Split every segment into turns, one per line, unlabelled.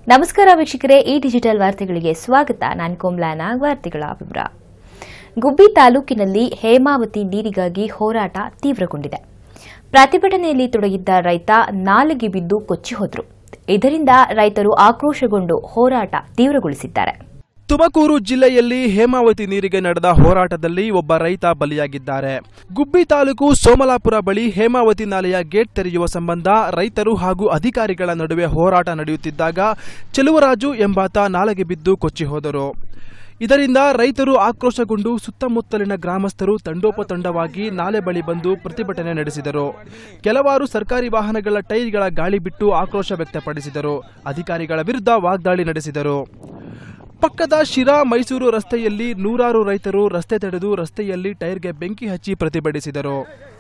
ನಮಸ್ಕಾರ ವೀಕ್ಷಕರೇ ಈ ಡಿಜಿಟಲ್ ವಾರ್ತೆಗಳಿಗೆ ಸ್ವಾಗತ ನಾನು ಕೋಮ್ಲಾನ ವಾರ್ತೆಗಳ ವಿವರ ಗುಬ್ಬಿ ತಾಲೂಕಿನಲ್ಲಿ ಹೇಮಾವತಿ ನೀರಿಗಾಗಿ ಹೋರಾಟ ತೀವ್ರಗೊಂಡಿದೆ ಪ್ರತಿಭಟನೆಯಲ್ಲಿ ತೊಡಗಿದ್ದ ರೈತ ನಾಲೆಗೆ ಬಿದ್ದು ಕೊಚ್ಚಿ ಹೋದರು ಇದರಿಂದ ರೈತರು ಆಕ್ರೋಶಗೊಂಡು ಹೋರಾಟ ತೀವ್ರಗೊಳಿಸಿದ್ದಾರೆ
ತುಮಕೂರು ಜಿಲ್ಲೆಯಲ್ಲಿ ಹೇಮಾವತಿ ನೀರಿಗೆ ನಡೆದ ಹೋರಾಟದಲ್ಲಿ ಒಬ್ಬ ರೈತ ಬಲಿಯಾಗಿದ್ದಾರೆ ಗುಬ್ಬಿ ತಾಲೂಕು ಸೋಮಲಾಪುರ ಬಳಿ ಹೇಮಾವತಿ ನಾಲೆಯ ಗೇಟ್ ತೆರೆಯುವ ಸಂಬಂಧ ರೈತರು ಹಾಗೂ ಅಧಿಕಾರಿಗಳ ನಡುವೆ ಹೋರಾಟ ನಡೆಯುತ್ತಿದ್ದಾಗ ಚೆಲುವರಾಜು ಎಂಬಾತ ನಾಲೆಗೆ ಬಿದ್ದು ಕೊಚ್ಚಿ ಹೋದರು ಇದರಿಂದ ರೈತರು ಆಕ್ರೋಶಗೊಂಡು ಸುತ್ತಮುತ್ತಲಿನ ಗ್ರಾಮಸ್ಥರು ತಂಡೋಪತಂಡವಾಗಿ ನಾಲೆ ಬಳಿ ಬಂದು ಪ್ರತಿಭಟನೆ ನಡೆಸಿದರು ಕೆಲವಾರು ಸರ್ಕಾರಿ ವಾಹನಗಳ ಟೈರ್ಗಳ ಗಾಳಿ ಬಿಟ್ಟು ಆಕ್ರೋಶ ವ್ಯಕ್ತಪಡಿಸಿದರು ಅಧಿಕಾರಿಗಳ ವಿರುದ್ಧ ವಾಗ್ದಾಳಿ ನಡೆಸಿದರು ಪಕ್ಕದ ಶಿರಾ ಮೈಸೂರು ರಸ್ತೆಯಲ್ಲಿ ನೂರಾರು ರೈತರು ರಸ್ತೆ ತಡೆದು ರಸ್ತೆಯಲ್ಲಿ ಟೈರ್ಗೆ ಬೆಂಕಿ ಹಚ್ಚಿ ಪ್ರತಿಭಟಿಸಿದರು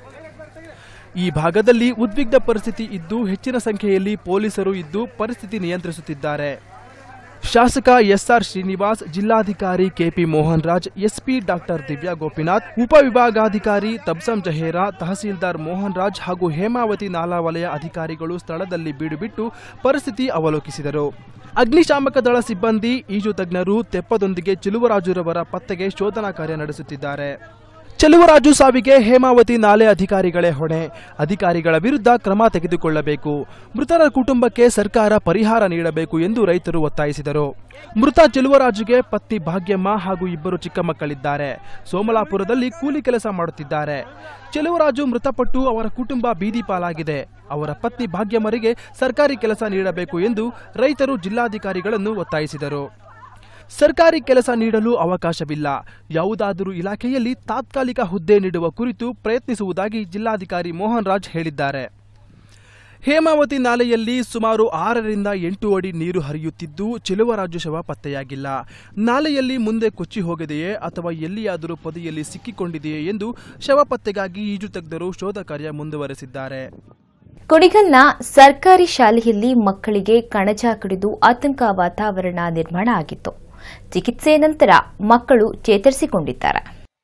ಈ ಭಾಗದಲ್ಲಿ ಉದ್ವಿಗ್ನ ಪರಿಸ್ಥಿತಿ ಇದ್ದು ಹೆಚ್ಚಿನ ಸಂಖ್ಯೆಯಲ್ಲಿ ಪೊಲೀಸರು ಇದ್ದು ಪರಿಸ್ಥಿತಿ ನಿಯಂತ್ರಿಸುತ್ತಿದ್ದಾರೆ ಶಾಸಕ ಎಸ್ಆರ್ ಶ್ರೀನಿವಾಸ್ ಜಿಲ್ಲಾಧಿಕಾರಿ KP Mohan Raj SP doctor Divya Gopinath ಉಪವಿಭಾಗಾಧಿಕಾರಿ ತಬ್ಸಂ ಜಹೇರಾ ತಹಸೀಲ್ದಾರ್ ಮೋಹನ್ ರಾಜ್ ಹಾಗೂ ಹೇಮಾವತಿ ನಾಲಾ ವಲಯ ಅಧಿಕಾರಿಗಳು ಸ್ಥಳದಲ್ಲಿ ಬೀಡುಬಿಟ್ಟು ಪರಿಸ್ಥಿತಿ ಅವಲೋಕಿಸಿದರು ಅಗ್ನಿಶಾಮಕ ದಳ ಸಿಬ್ಬಂದಿ ಈಜು ತಜ್ಞರು ತೆಪ್ಪದೊಂದಿಗೆ ಚಿಲುವರಾಜುರವರ ಪತ್ತೆಗೆ ಶೋಧನಾ ಕಾರ್ಯ ನಡೆಸುತ್ತಿದ್ದಾರೆ ಚೆಲುವರಾಜು ಸಾವಿಗೆ ಹೇಮಾವತಿ ನಾಲೆ ಅಧಿಕಾರಿಗಳೇ ಹೊಣೆ ಅಧಿಕಾರಿಗಳ ವಿರುದ್ಧ ಕ್ರಮ ತೆಗೆದುಕೊಳ್ಳಬೇಕು ಮೃತರ ಕುಟುಂಬಕ್ಕೆ ಸರ್ಕಾರ ಪರಿಹಾರ ನೀಡಬೇಕು ಎಂದು ರೈತರು ಒತ್ತಾಯಿಸಿದರು ಮೃತ ಚೆಲುವರಾಜುಗೆ ಪತ್ನಿ ಭಾಗ್ಯಮ್ಮ ಹಾಗೂ ಇಬ್ಬರು ಚಿಕ್ಕ ಮಕ್ಕಳಿದ್ದಾರೆ ಸೋಮಲಾಪುರದಲ್ಲಿ ಕೂಲಿ ಕೆಲಸ ಮಾಡುತ್ತಿದ್ದಾರೆ ಚೆಲುವರಾಜು ಮೃತಪಟ್ಟು ಅವರ ಕುಟುಂಬ ಬೀದಿ ಪಾಲಾಗಿದೆ ಅವರ ಪತ್ನಿ ಭಾಗ್ಯಮ್ಮರಿಗೆ ಸರ್ಕಾರಿ ಕೆಲಸ ನೀಡಬೇಕು ಎಂದು ರೈತರು ಜಿಲ್ಲಾಧಿಕಾರಿಗಳನ್ನು ಒತ್ತಾಯಿಸಿದರು ಸರ್ಕಾರಿ ಕೆಲಸ ನೀಡಲು ಅವಕಾಶವಿಲ್ಲ ಯಾವುದಾದರೂ ಇಲಾಖೆಯಲ್ಲಿ ತಾತ್ಕಾಲಿಕ ಹುದ್ದೆ ನೀಡುವ ಕುರಿತು ಪ್ರಯತ್ನಿಸುವುದಾಗಿ ಜಿಲ್ಲಾಧಿಕಾರಿ ಮೋಹನ್ ರಾಜ್ ಹೇಳಿದ್ದಾರೆ ಹೇಮಾವತಿ ನಾಲೆಯಲ್ಲಿ ಸುಮಾರು ಆರರಿಂದ ಎಂಟು ಅಡಿ ನೀರು ಹರಿಯುತ್ತಿದ್ದು ಚೆಲುವರಾಜು ಶವ ಪತ್ತೆಯಾಗಿಲ್ಲ ನಾಲೆಯಲ್ಲಿ ಮುಂದೆ ಕೊಚ್ಚಿ ಹೋಗಿದೆಯೇ ಅಥವಾ ಎಲ್ಲಿಯಾದರೂ ಪೊದೆಯಲ್ಲಿ ಸಿಕ್ಕಿಕೊಂಡಿದೆಯೇ ಎಂದು ಶವ ಪತ್ತೆಗಾಗಿ ಈಜು ತಜ್ಞರು ಶೋಧ ಕಾರ್ಯ ಮುಂದುವರೆಸಿದ್ದಾರೆ
ಕುಣಿಗಲ್ನ ಸರ್ಕಾರಿ ಶಾಲೆಯಲ್ಲಿ ಮಕ್ಕಳಿಗೆ ಕಣಜ ಕಡಿದು ಆತಂಕ ವಾತಾವರಣ ನಿರ್ಮಾಣ ಆಗಿತ್ತು ಚಿಕಿತ್ಸೆ ನಂತರ ಮಕ್ಕಳು ಚೇತರಿಸಿಕೊಂಡಿದ್ದಾರೆ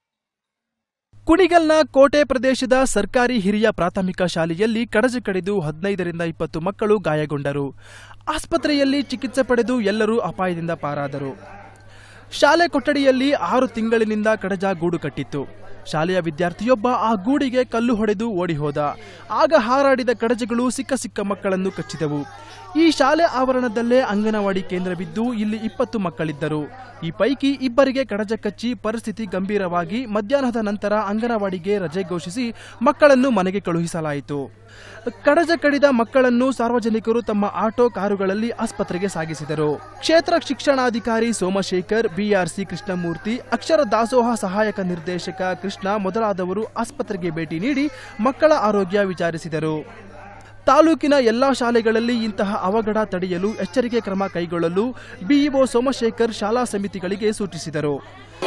ಕುಣಿಗಲ್ನ ಕೋಟೆ ಪ್ರದೇಶದ ಸರ್ಕಾರಿ ಹಿರಿಯ ಪ್ರಾಥಮಿಕ ಶಾಲೆಯಲ್ಲಿ ಕಡಜ ಕಡಿದು ಹದಿನೈದರಿಂದ ಇಪ್ಪತ್ತು ಮಕ್ಕಳು ಗಾಯಗೊಂಡರು ಆಸ್ಪತ್ರೆಯಲ್ಲಿ ಚಿಕಿತ್ಸೆ ಪಡೆದು ಎಲ್ಲರೂ ಅಪಾಯದಿಂದ ಪಾರಾದರು ಶಾಲೆ ಕೊಠಡಿಯಲ್ಲಿ ಆರು ತಿಂಗಳಿನಿಂದ ಕಡಜ ಗೂಡು ಕಟ್ಟಿತ್ತು ಶಾಲೆಯ ವಿದ್ಯಾರ್ಥಿಯೊಬ್ಬ ಆ ಗೂಡಿಗೆ ಕಲ್ಲು ಹೊಡೆದು ಓಡಿ ಹೋದ ಆಗ ಹಾರಾಡಿದ ಕಡಜಗಳು ಸಿಕ್ಕ ಸಿಕ್ಕ ಮಕ್ಕಳನ್ನು ಕಚ್ಚಿದವು ಈ ಶಾಲೆ ಆವರಣದಲ್ಲೇ ಅಂಗನವಾಡಿ ಕೇಂದ್ರವಿದ್ದು ಇಲ್ಲಿ ಇಪ್ಪತ್ತು ಮಕ್ಕಳಿದ್ದರು ಈ ಪೈಕಿ ಇಬ್ಬರಿಗೆ ಕಡಜ ಕಚ್ಚಿ ಪರಿಸ್ಥಿತಿ ಗಂಭೀರವಾಗಿ ಮಧ್ಯಾಹ್ನದ ನಂತರ ಅಂಗನವಾಡಿಗೆ ರಜೆ ಘೋಷಿಸಿ ಮಕ್ಕಳನ್ನು ಮನೆಗೆ ಕಳುಹಿಸಲಾಯಿತು ಕಡಜ ಕಡಿದ ಮಕ್ಕಳನ್ನು ಸಾರ್ವಜನಿಕರು ತಮ್ಮ ಆಟೋ ಕಾರುಗಳಲ್ಲಿ ಆಸ್ಪತ್ರೆಗೆ ಸಾಗಿಸಿದರು ಕ್ಷೇತ್ರ ಶಿಕ್ಷಣಾಧಿಕಾರಿ ಸೋಮಶೇಖರ್ ಬಿಆರ್ಸಿ ಕೃಷ್ಣಮೂರ್ತಿ ಅಕ್ಷರ ದಾಸೋಹ ಸಹಾಯಕ ನಿರ್ದೇಶಕ ಕೃಷ್ಣ ಮೊದಲಾದವರು ಆಸ್ಪತ್ರೆಗೆ ಭೇಟಿ ನೀಡಿ ಮಕ್ಕಳ ಆರೋಗ್ಯ ವಿಚಾರಿಸಿದರು ತಾಲೂಕಿನ ಎಲ್ಲಾ ಶಾಲೆಗಳಲ್ಲಿ ಇಂತಹ ಅವಘಡ ತಡೆಯಲು ಎಚ್ಚರಿಕೆ ಕ್ರಮ ಕೈಗೊಳ್ಳಲು ಬಿಇಒ ಸೋಮಶೇಖರ್ ಶಾಲಾ ಸಮಿತಿಗಳಿಗೆ ಸೂಚಿಸಿದರು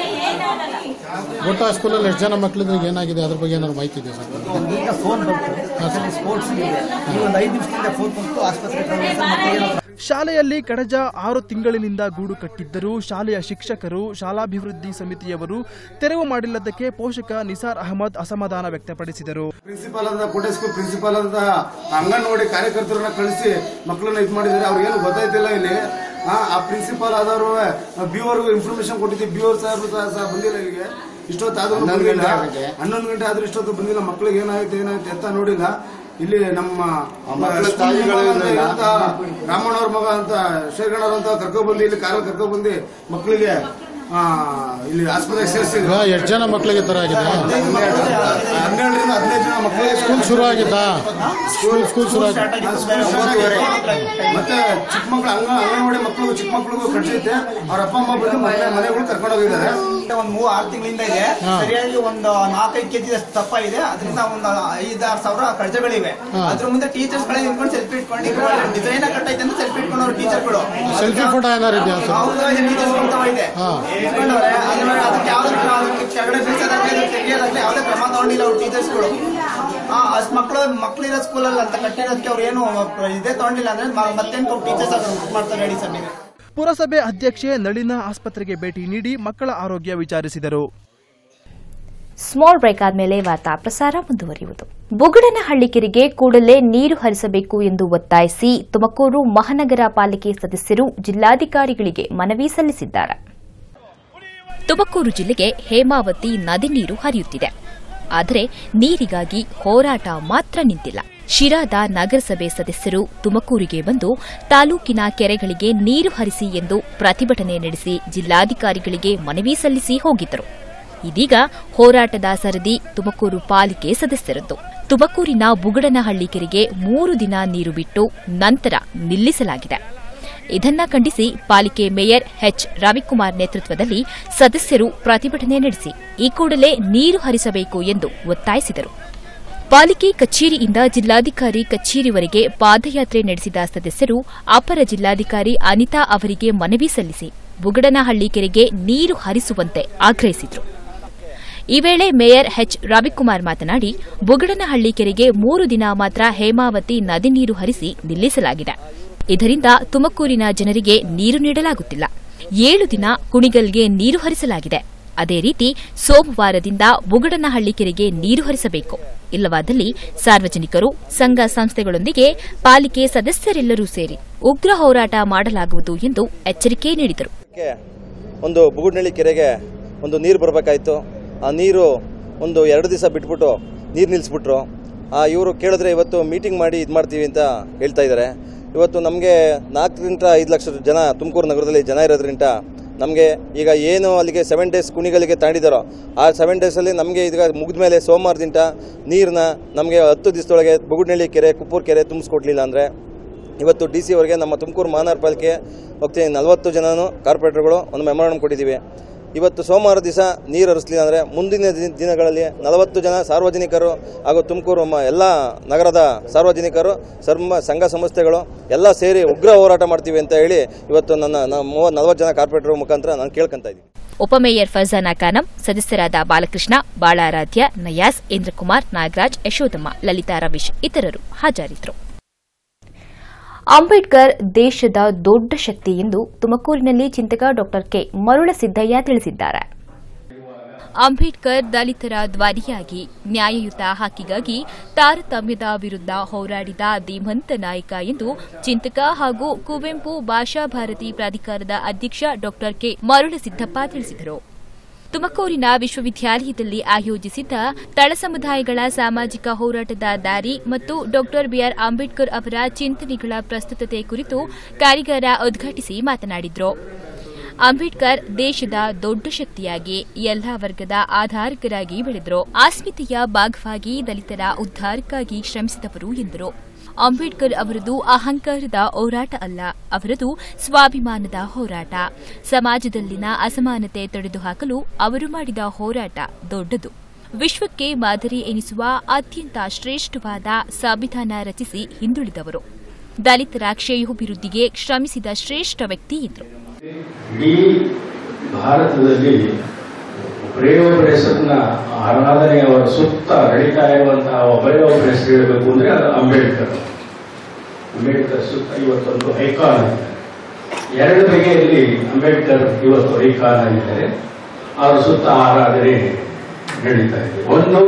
ಗೋಟಾ ಸ್ಕೂಲಲ್ಲಿ ಎಷ್ಟು ಜನ ಮಕ್ಕಳಿದ್ರೆ ಏನಾಗಿದೆ ಅದ್ರ ಬಗ್ಗೆ ಏನಾದ್ರು ಮಾಹಿತಿ ಇದೆ ಸರ್
ಈಗ ಫೋನ್ ಬಂತು ಸ್ಪೋರ್ಟ್ಸ್ ಇದೆ ಈ ಒಂದು ಐದು ನಿಮಿಷದಿಂದ ಫೋನ್ ಬಂತು ಆಸ್ಪತ್ರೆ ಮಕ್ಕಳಿಗೆ
ಶಾಲೆಯಲ್ಲಿ ಕಡಜ ಆರು ತಿಂಗಳಿನಿಂದ ಗೂಡು ಕಟ್ಟಿದ್ದರೂ ಶಾಲೆಯ ಶಿಕ್ಷಕರು ಶಾಲಾಭಿವೃದ್ಧಿ ಸಮಿತಿಯವರು ತೆರವು ಮಾಡಿಲ್ಲದಕ್ಕೆ ಪೋಷಕ ನಿಸಾರ್ ಅಹಮದ್ ಅಸಮಾಧಾನ ವ್ಯಕ್ತಪಡಿಸಿದರು
ಪ್ರಿನ್ಸಿಪಾಲ್ ಅಂತ ಕೋಟೆ ಸ್ಕೂಲ್ ಪ್ರಿನ್ಸಿಪಾಲ್ ಅಂತ ಅಂಗನವಾಡಿ ಕಾರ್ಯಕರ್ತರನ್ನ ಕಳಿಸಿ ಮಕ್ಕಳನ್ನ ಇದು ಮಾಡಿದ್ದಾರೆ ಅವ್ರಿಗೇನು ಗೊತ್ತಾಯ್ತಿಲ್ಲ ಇಲ್ಲಿ ಆ, ಆ ಪ್ರಿನ್ಸಿಪಾಲ್ ಆದವರು ಬಿ ಅವ್ರಿಗೂ ಇನ್ಫಾರ್ಮೇಶನ್ ಕೊಟ್ಟಿದ್ದೀವಿ ಬಿ ಅವ್ರ ಸಾಹೇಬ್ರು ಸಹ ಸಹ ಬಂದಿಲ್ಲ ಇಲ್ಲಿಗೆ ಇಷ್ಟೊತ್ತಾದ್ರೂ ಬಂದಿಲ್ಲ ಹನ್ನೊಂದು ಗಂಟೆ ಆದ್ರೂ ಇಷ್ಟೊತ್ತು ಬಂದಿಲ್ಲ ಮಕ್ಕಳಿಗೆ ಏನಾಯ್ತು ಏನಾಯ್ತು ಅಂತ ನೋಡಿಲ್ಲ ಇಲ್ಲಿ ನಮ್ಮ ಸ್ಕೂಲ್ ಮಗ ಅಂತ ಇರುವಂತ ರಾಮಣ್ಣವ್ರ ಮಗ ಅಂತ ಶೇಖಣ್ಣವ್ರ ಅಂತ ಕರ್ಕೊಬಂದು ಇಲ್ಲಿ ಕಾರಲ್ಲಿ ಕರ್ಕೊಬಂದು ಮಕ್ಕಳಿಗೆ ಆ, ಇಲ್ಲಿ ಆಸ್ಪತ್ರೆಗೆ ಸೇರಿಸಿದ್ರು
ಈಗ ಎಷ್ಟು ಜನ ಮಕ್ಕಳಿಗೆ ತರ ಆಗಿದೆ
ಹನ್ನೆರಡರಿಂದ ಹದಿನೈದು ಜನ ಮಕ್ಕಳಿಗೆ
ಸ್ಕೂಲ್ ಶುರು ಆಗಿದ್ದಾ ಸ್ಕೂಲ್ ಸ್ಕೂಲ್ ಶುರು ಆಗಿದೆ
ಮತ್ತೆ ಚಿಕ್ಕ ಮಕ್ಕಳು ಅಂಗ ಅಂಗನವಾಡಿ ಮಕ್ಕಳು ಚಿಕ್ಕ ಮಕ್ಕಳಿಗೂ ಕಟ್ಸೈತೆ ಅವ್ರ ಅಪ್ಪ ಅಮ್ಮ ಬಂದು ಮನೆ ಮನೆಗಳು ಕರ್ಕೊಂಡು ಹೋಗಿದ್ದಾರೆ
ಒಂದು ಮೂರು ಆರು ತಿಂಗಳಿಂದ ಇದೆ ಸರಿಯಾಗಿ ಒಂದು ನಾಲ್ಕೈದು ಕೆಜಿ ದಪ್ಪ ಇದೆ ಅದರಿಂದ ಒಂದು ಐದಾರು ಸಾವಿರ ಕಳಜಗಳಿವೆ ಅದ್ರ ಮುಂದೆ ಟೀಚರ್ಸ್ ಗಳೇ ನಿಂತ್ಕೊಂಡು ಸೆಲ್ಫಿ ಇಟ್ಕೊಂಡು ಡಿಸೈನ್ ಕಟ್ಟೈತೆ ಅಂತ ಸೆಲ್ಫಿ ಇಟ್ಕೊಂಡು ಅವ್ರ ಟೀಚರ್ಗಳು
ಸೆಲ್ಫಿ ಫೋಟೋ ಏನಾರು ಇದೆಯಾ ಸರ್
ಹೌದು ಟೀಚರ್ಸ್ ಕೊಡ್ತಾವ ಇದೆ
ಹಾ.
ಇಟ್ಕೊಂಡವ್ರೆ ಅದ್ರ ಅದಕ್ಕೆ ಯಾವ್ದು ಕೆಳಗಡೆ ಬೀಳ್ಸೋದಾಗ್ಲಿ ತೆಗಿಯೋದಾಗ್ಲಿ ಯಾವುದೇ ಕ್ರಮ ತಗೊಂಡಿಲ್ಲ ಅವ್ರ ಟೀಚರ್ಸ್ಗಳು ಹಾ ಅಷ್ಟು ಮಕ್ಕಳು ಮಕ್ಕಳಿರೋ ಸ್ಕೂಲಲ್ಲಿ ಅಂತ ಕಟ್ಟಿರೋದಕ್ಕೆ ಅವ್ರು ಏನು ಇದೇ ತಗೊಂಡಿಲ್ಲ ಅಂದ್ರೆ ಮ- ಮತ್ತೇನು ಟೀಚರ್ಸ್ ಅದು ಮಾಡ್ತಾರೆ ಹೇಳಿ ಸರ್ ನೀವು
ಪುರಸಭೆ ಅಧ್ಯಕ್ಷೆ ನಳಿನ ಆಸ್ಪತ್ರೆಗೆ ಭೇಟಿ ನೀಡಿ ಮಕ್ಕಳ ಆರೋಗ್ಯ ವಿಚಾರಿಸಿದರು
ಸ್ಮಾಲ್ ಬ್ರೇಕ್ ಆದಮೇಲೆ ವಾರ್ತಾ ಪ್ರಸಾರ ಮುಂದುವರಿಯುವುದು ಬುಗಡನಹಳ್ಳಿ ಕೆರೆಗೆ ಕೂಡಲೇ ನೀರು ಹರಿಸಬೇಕು ಎಂದು ಒತ್ತಾಯಿಸಿ ತುಮಕೂರು ಮಹಾನಗರ ಪಾಲಿಕೆ ಸದಸ್ಯರು ಜಿಲ್ಲಾಧಿಕಾರಿಗಳಿಗೆ ಮನವಿ ಸಲ್ಲಿಸಿದ್ದಾರೆ ತುಮಕೂರು ಜಿಲ್ಲೆಗೆ ಹೇಮಾವತಿ ನದಿ ನೀರು ಹರಿಯುತ್ತಿದೆ ಆದರೆ ನೀರಿಗಾಗಿ ಹೋರಾಟ ಮಾತ್ರ ನಿಂತಿಲ್ಲ ಶಿರಾದ ನಗರಸಭೆ ಸದಸ್ಯರು ತುಮಕೂರಿಗೆ ಬಂದು ತಾಲೂಕಿನ ಕೆರೆಗಳಿಗೆ ನೀರು ಹರಿಸಿ ಎಂದು ಪ್ರತಿಭಟನೆ ನಡೆಸಿ ಜಿಲ್ಲಾಧಿಕಾರಿಗಳಿಗೆ ಮನವಿ ಸಲ್ಲಿಸಿ ಹೋಗಿದ್ದರು ಇದೀಗ ಹೋರಾಟದ ಸರದಿ ತುಮಕೂರು ಪಾಲಿಕೆ ಸದಸ್ಯರದ್ದು ತುಮಕೂರಿನ ಬುಗಡನಹಳ್ಳಿ ಕೆರೆಗೆ ಮೂರು ದಿನ ನೀರು ಬಿಟ್ಟು ನಂತರ ನಿಲ್ಲಿಸಲಾಗಿದೆ ಇದನ್ನ ಖಂಡಿಸಿ ಪಾಲಿಕೆ ಮೇಯರ್ ಎಚ್ ರವಿಕುಮಾರ್ ನೇತೃತ್ವದಲ್ಲಿ ಸದಸ್ಯರು ಪ್ರತಿಭಟನೆ ನಡೆಸಿ ಈ ಕೂಡಲೇ ನೀರು ಹರಿಸಬೇಕು ಎಂದು ಒತ್ತಾಯಿಸಿದರು ಪಾಲಿಕೆ ಕಚೇರಿಯಿಂದ ಜಿಲ್ಲಾಧಿಕಾರಿ ಕಚೇರಿವರೆಗೆ ಪಾದಯಾತ್ರೆ ನಡೆಸಿದ ಸದಸ್ಯರು ಅಪರ ಜಿಲ್ಲಾಧಿಕಾರಿ ಅನಿತಾ ಅವರಿಗೆ ಮನವಿ ಸಲ್ಲಿಸಿ ಬುಗಡನಹಳ್ಳಿ ಕೆರೆಗೆ ನೀರು ಹರಿಸುವಂತೆ ಆಗ್ರಹಿಸಿದರು ಈ ವೇಳೆ ಮೇಯರ್ ಎಚ್ ರವಿಕುಮಾರ್ ಮಾತನಾಡಿ ಬುಗಡನಹಳ್ಳಿ ಕೆರೆಗೆ ಮೂರು ದಿನ ಮಾತ್ರ ಹೇಮಾವತಿ ನದಿ ನೀರು ಹರಿಸಿ ನಿಲ್ಲಿಸಲಾಗಿದೆ ಇದರಿಂದ ತುಮಕೂರಿನ ಜನರಿಗೆ ನೀರು ನೀಡಲಾಗುತ್ತಿಲ್ಲ ಏಳು ದಿನ ಕುಣಿಗಲ್ಗೆ ನೀರು ಹರಿಸಲಾಗಿದೆ ಅದೇ ರೀತಿ ಸೋಮವಾರದಿಂದ ಬುಗಡನಹಳ್ಳಿ ಕೆರೆಗೆ ನೀರು ಹರಿಸಬೇಕು ಇಲ್ಲವಾದಲ್ಲಿ ಸಾರ್ವಜನಿಕರು ಸಂಘ ಸಂಸ್ಥೆಗಳೊಂದಿಗೆ ಪಾಲಿಕೆ ಸದಸ್ಯರೆಲ್ಲರೂ ಸೇರಿ ಉಗ್ರ ಹೋರಾಟ ಮಾಡಲಾಗುವುದು ಎಂದು ಎಚ್ಚರಿಕೆ ನೀಡಿದರು
ಕ್ಕೆ ಒಂದು ಬುಗುಡ್ನಳ್ಳಿ ಕೆರೆಗೆ ಒಂದು ನೀರು ಬರಬೇಕಾಯ್ತು ಆ ನೀರು ಒಂದು ಎರಡು ದಿವಸ ಬಿಟ್ಬಿಟ್ಟು ನೀರು ನಿಲ್ಲಿಸ್ಬಿಟ್ರು ಆ ಇವರು ಕೇಳಿದ್ರೆ ಇವತ್ತು ಮೀಟಿಂಗ್ ಮಾಡಿ ಇದು ಮಾಡ್ತೀವಿ ಅಂತ ಹೇಳ್ತಾ ಇದ್ದಾರೆ ಇವತ್ತು ನಮಗೆ ನಾಲ್ಕರಿಂದ ಐದು ಲಕ್ಷ ಜನ ತುಮಕೂರು ನಗರದಲ್ಲಿ ಜನ ಇರೋದ್ರಿಂದ ನಮಗೆ ಈಗ ಏನು ಅಲ್ಲಿಗೆ ಸೆವೆನ್ ಡೇಸ್ ಕುಣಿಗಲಿಗೆ ತಾಂಡಿದಾರೋ ಆ ಸೆವೆನ್ ಡೇಸಲ್ಲಿ ನಮಗೆ ಈಗ ಮುಗಿದ ಮೇಲೆ ಸೋಮವಾರದಿಂದ ನೀರನ್ನ ನಮಗೆ ಹತ್ತು ದಿವಸದೊಳಗೆ ಬುಗುಡ್ನಳ್ಳಿ ಕೆರೆ ಕುಪ್ಪೂರು ಕೆರೆ ತುಂಬಿಸ್ಕೊಡ್ಲಿಲ್ಲ ಅಂದರೆ ಇವತ್ತು ಡಿ ಸಿ ಅವರಿಗೆ ನಮ್ಮ ತುಮಕೂರು ಮಹಾನಗರ ಪಾಲಿಕೆ ಹೋಗ್ತೀನಿ ನಲವತ್ತು ಜನನು ಕಾರ್ಪೊರೇಟರ್ಗಳು ಒಂದು ಮೆಮೊರಾಂಡಮ್ ಕೊಟ್ಟಿದ್ದೀವಿ ಇವತ್ತು ಸೋಮವಾರ ದಿವಸ ನೀರು ಹರಿಸಲಿಲ್ಲ ಅಂದರೆ ಮುಂದಿನ ದಿನ- ದಿನಗಳಲ್ಲಿ ನಲವತ್ತು ಜನ ಸಾರ್ವಜನಿಕರು ಹಾಗೂ ತುಮಕೂರು ಮ- ಎಲ್ಲ ನಗರದ ಸಾರ್ವಜನಿಕರು ಸರ್ಮ ಸಂಘ ಸಂಸ್ಥೆಗಳು ಎಲ್ಲ ಸೇರಿ ಉಗ್ರ ಹೋರಾಟ ಮಾಡ್ತೀವಿ ಅಂತ ಹೇಳಿ ಇವತ್ತು ನನ್ನ ನ- ಮೂವತ್ತು ನಲವತ್ತು ಜನ ಕಾರ್ಪೊರೇಟರ್ ಮುಖಾಂತರ ನಾನು ಕೇಳ್ಕೊಂತ ಇದ್ದೀನಿ
ಉಪಮೇಯರ್ ಫರ್ಜಾನಾ ಖಾನಂ ಸದಸ್ಯರಾದ ಬಾಲಕೃಷ್ಣ ಬಾಳಾರಾಧ್ಯ ನಯಾಸ್ ಇಂದ್ರಕುಮಾರ್ ನಾಗರಾಜ್ ಯಶೋದಮ್ಮ ಲಲಿತಾ ರವೀಶ್ ಇತರರು ಹಾಜರಿದ್ದರು ಅಂಬೇಡ್ಕರ್ ದೇಶದ ದೊಡ್ಡ ಶಕ್ತಿ ಎಂದು ತುಮಕೂರಿನಲ್ಲಿ ಚಿಂತಕ ಡಾ ಕೆ ಮರುಳಸಿದ್ದಯ್ಯ ತಿಳಿಸಿದ್ದಾರೆ ಅಂಬೇಡ್ಕರ್ ದಲಿತರ ಧ್ವನಿಯಾಗಿ ನ್ಯಾಯಯುತ ಹಕ್ಕಿಗಾಗಿ ತಾರತಮ್ಯದ ವಿರುದ್ಧ ಹೋರಾಡಿದ ಧೀಮಂತ ನಾಯಕ ಎಂದು ಚಿಂತಕ ಹಾಗೂ ಕುವೆಂಪು ಭಾಷಾ ಭಾರತಿ ಪ್ರಾಧಿಕಾರದ ಅಧ್ಯಕ್ಷ ಡಾ ಕೆ ಮರುಳಸಿದ್ದಪ್ಪ ತಿಳಿಸಿದರು ತುಮಕೂರಿನ ವಿಶ್ವವಿದ್ಯಾಲಯದಲ್ಲಿ ಆಯೋಜಿಸಿದ್ದ ತಳ ಸಮುದಾಯಗಳ ಸಾಮಾಜಿಕ ಹೋರಾಟದ ದಾರಿ ಮತ್ತು ಡಾ ಬಿಆರ್ ಅಂಬೇಡ್ಕರ್ ಅವರ ಚಿಂತನೆಗಳ ಪ್ರಸ್ತುತತೆ ಕುರಿತು ಕಾರ್ಯಾಗಾರ ಉದ್ಘಾಟಿಸಿ ಮಾತನಾಡಿದರು ಅಂಬೇಡ್ಕರ್ ದೇಶದ ದೊಡ್ಡ ಶಕ್ತಿಯಾಗಿ ಎಲ್ಲಾ ವರ್ಗದ ಆಧಾರಕರಾಗಿ ಬೆಳೆದರು ಅಸ್ಮಿತೆಯ ಭಾಗವಾಗಿ ದಲಿತರ ಉದ್ಧಾರಕ್ಕಾಗಿ ಶ್ರಮಿಸಿದವರು ಎಂದರು ಅಂಬೇಡ್ಕರ್ ಅವರದು ಅಹಂಕಾರದ ಹೋರಾಟ ಅಲ್ಲ ಅವರದು ಸ್ವಾಭಿಮಾನದ ಹೋರಾಟ ಸಮಾಜದಲ್ಲಿನ ಅಸಮಾನತೆ ತೊಡೆದುಹಾಕಲು ಅವರು ಮಾಡಿದ ಹೋರಾಟ ದೊಡ್ಡದು ವಿಶ್ವಕ್ಕೆ ಮಾದರಿ ಎನಿಸುವ ಅತ್ಯಂತ ಶ್ರೇಷ್ಠವಾದ ಸಂವಿಧಾನ ರಚಿಸಿ ಹಿಂದುಳಿದವರು ದಲಿತರ ಶ್ರೇಯೋಭಿವೃದ್ಧಿಗೆ ಶ್ರಮಿಸಿದ ಶ್ರೇಷ್ಠ ವ್ಯಕ್ತಿ ಇದ್ರು
ಇಡೀ ಭಾರತದಲ್ಲಿ ಒಬ್ಬರೇ ಒಬ್ಬರ ಹೆಸರನ್ನ ಆರಾಧನೆಯವರ ಸುತ್ತ ನಡೀತಾ ಇರುವಂತಹ ಒಬ್ಬರೇ ಒಬ್ಬರ ಹೆಸರು ಹೇಳಬೇಕು ಅಂದ್ರೆ ಅದು ಅಂಬೇಡ್ಕರ್ ಅಂಬೇಡ್ಕರ್ ಸುತ್ತ ಇವತ್ತೊಂದು ಐಕಾನ್ ಇದೆ ಎರಡು ಬಗೆಯಲ್ಲಿ ಅಂಬೇಡ್ಕರ್ ಇವತ್ತು ಐಕಾನ್ ಆಗಿದ್ದಾರೆ ಅವರ ಸುತ್ತ ಆರಾಧನೆ ನಡೀತಾ ಇದೆ ಒಂದು